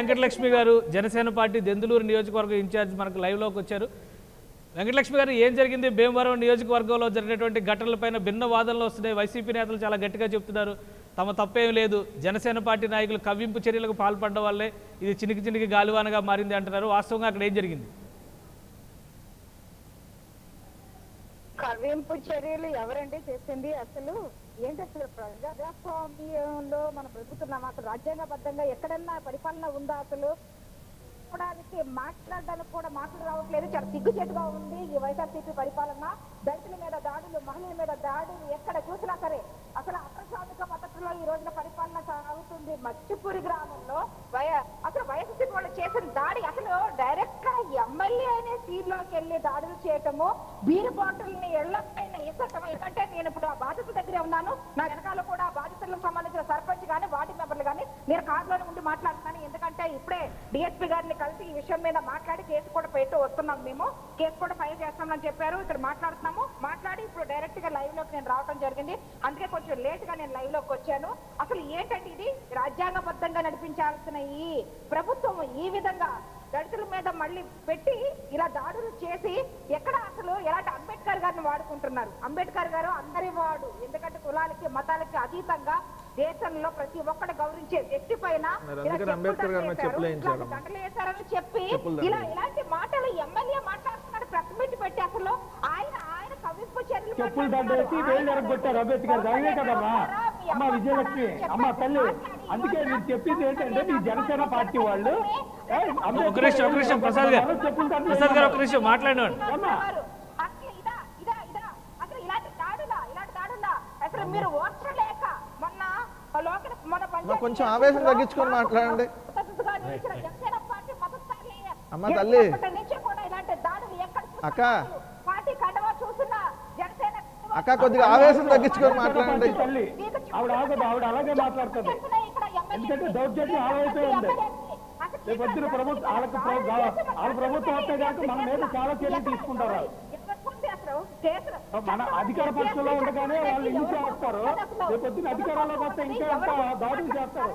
వెంకటలక్ష్మి గారు జనసేన పార్టీ దెందులూరు నియోజకవర్గం ఇన్ఛార్జ్ మనకు లైవ్లోకి వచ్చారు వెంకటలక్ష్మి గారు ఏం జరిగింది భీమవరం నియోజకవర్గంలో జరిగినటువంటి ఘటనలపైన భిన్న వాదనలు వస్తున్నాయి వైసీపీ నేతలు చాలా గట్టిగా చెప్తున్నారు తమ తప్పేం లేదు జనసేన పార్టీ నాయకులు కవ్వింపు చర్యలకు పాల్పడడం వల్లే ఇది చినికి చినికి గాలివానగా మారింది అంటున్నారు వాస్తవంగా అక్కడ ఏం జరిగింది కవ్వింపు చర్యలు ఎవరండి చేసింది అసలు ఏంటి అసలు ప్రజాస్వామ్యంలో మనం బ్రతుకుతున్నాం అసలు రాజ్యాంగబద్ధంగా ఎక్కడన్నా పరిపాలన ఉందా అసలు చెప్పడానికి మాట్లాడడానికి కూడా మాటలు రావట్లేదు చాలా సిగ్గుచేటుగా ఉంది ఈ వైఎస్ఆర్సీపీ పరిపాలన దళితుల మీద దాడులు మహిళల మీద దాడులు ఎక్కడ చూసినా సరే అసలు అప్రజామిక పద్ధతిలో ఈ రోజున పరిపాలన సాగుతుంది మచ్చిపూరి గ్రామంలో వయ అసలు వైఎస్ఆర్సీపీ వాళ్ళు చేసిన దాడి అసలు డైరెక్ట్ గా ఎమ్మెల్యే అనే సీన్ లోకి వెళ్ళి దాడులు చేయటము బీరు బాటిల్ని ఇళ్ల పైన ఇసటం ఎందుకంటే నేను ఇప్పుడు ఆ బాధితుల దగ్గరే ఉన్నాను నా వెనకాల కూడా ఆ బాధితులకు సంబంధించిన సర్పంచ్ గానీ వార్డు మెంబర్లు గానీ నేను కార్లోనే ఉండి మాట్లాడుతున్నాను ఎందుకంటే ఇప్పుడే డిఎస్పీ గారిని కలిసి ఈ విషయం మీద మాట్లాడి కేసు కూడా పెట్టు వస్తున్నాం మేము కేసు కూడా ఫైల్ చేస్తామని చెప్పారు ఇక్కడ మాట్లాడుతున్నాము మాట్లాడి ఇప్పుడు డైరెక్ట్ గా లైవ్ లోకి నేను రావడం జరిగింది అందుకే కొంచెం లేట్ గా నేను లైవ్ లోకి వచ్చాను అసలు ఏంటంటే ఇది రాజ్యాంగబద్ధంగా నడిపించాల్సిన ఈ ప్రభుత్వం ఈ విధంగా దళితుల మీద మళ్ళీ పెట్టి ఇలా దాడులు చేసి ఎక్కడ అసలు ఎలాంటి అంబేద్కర్ గారిని వాడుకుంటున్నారు అంబేద్కర్ గారు అందరి వాడు ఎందుకంటే కులాలకి మతాలకి అతీతంగా దేశంలో ప్రతి ఒక్కటి గౌరవించే వ్యక్తి పైన మరి ఇలా అందుకని అంబేద్కర్ గారి మీద చెప్పులు చెప్పులు వేయించారు. ఇట్లాంటి దండలు వేశారని చెప్పి చెప్పులు దండలు. ఇలా ఇలాంటి మాటలు ఎమ్మెల్యే మాట్లాడుతున్నాడు ప్రెస్ మీట్ పెట్టి అసలు ఆయన ఆయన కవింపు చర్యలు చెప్పులు దండేసి వేలు ఎరగొట్టారు అంబేద్కర్ అదే కదమ్మా అమ్మ విజయలక్ష్మి అమ్మ తల్లి అందుకే నేను చెప్పింది ఏంటంటే మీ జనసేన పార్టీ వాళ్ళు ఏ, అంబేద్కర్ ఒక నిమిషం ఒక నిమిషం ప్రసాద్ గారు చెప్పులు దండలు ప్రసాద్ గారు ఒక నిమిషం మాట్లాడినాడు అమ్మా అసలు ఇదా ఇదా ఇదా అసలు ఇలాంటి దాడులా ఇలాంటి దాడులా అసలు మీరు ఓర్చలేక మొన్న లోకల్ మన పంచాయతీ కొంచెం ఆవేశం తగ్గించుకొని మాట్లాడండి. మద్దతుగా నిలిచిన జనసేన పార్టీ మద్దతుదారులే అమ్మ తల్లి. ఎప్పటి నుంచి కూడా ఇలాంటి దాడులు ఎక్కడ చూసినా అక్క. పార్టీ కండవా చూసినా జనసేన కండవా అక్క కొద్దిగా ఆవేశం తగ్గించుకొని మాట్లాడండి పార్టీ తల్లి ఆవిడ ఆగదు ఆవిడ అలాగే మాట్లాడుతుంది చేస్తున్నా ఇక్కడ ఎమ్మెల్యే ఎందుకంటే దౌర్జన్యం ఆవైతే ఉంది రేపు పొద్దున ప్రభుత్వం వాళ్ళకి ప్ర- వాళ్ళ ప్రభుత్వం వస్తే కనుక మన మీద చాలా చర్యలు తీసుకుంటారు వాళ్ళు. మన అధికార పక్షంలో ఉండగానే వాళ్ళు ఇల్లు చేస్తారు రేపు పొద్దున అధికారంలోకి వస్తే ఇంకా ఎంత దాడులు చేస్తారు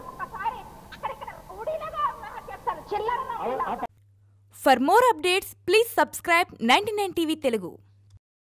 చిల్లర అవ- ఆ For more updates, please subscribe 99 TV Telugu.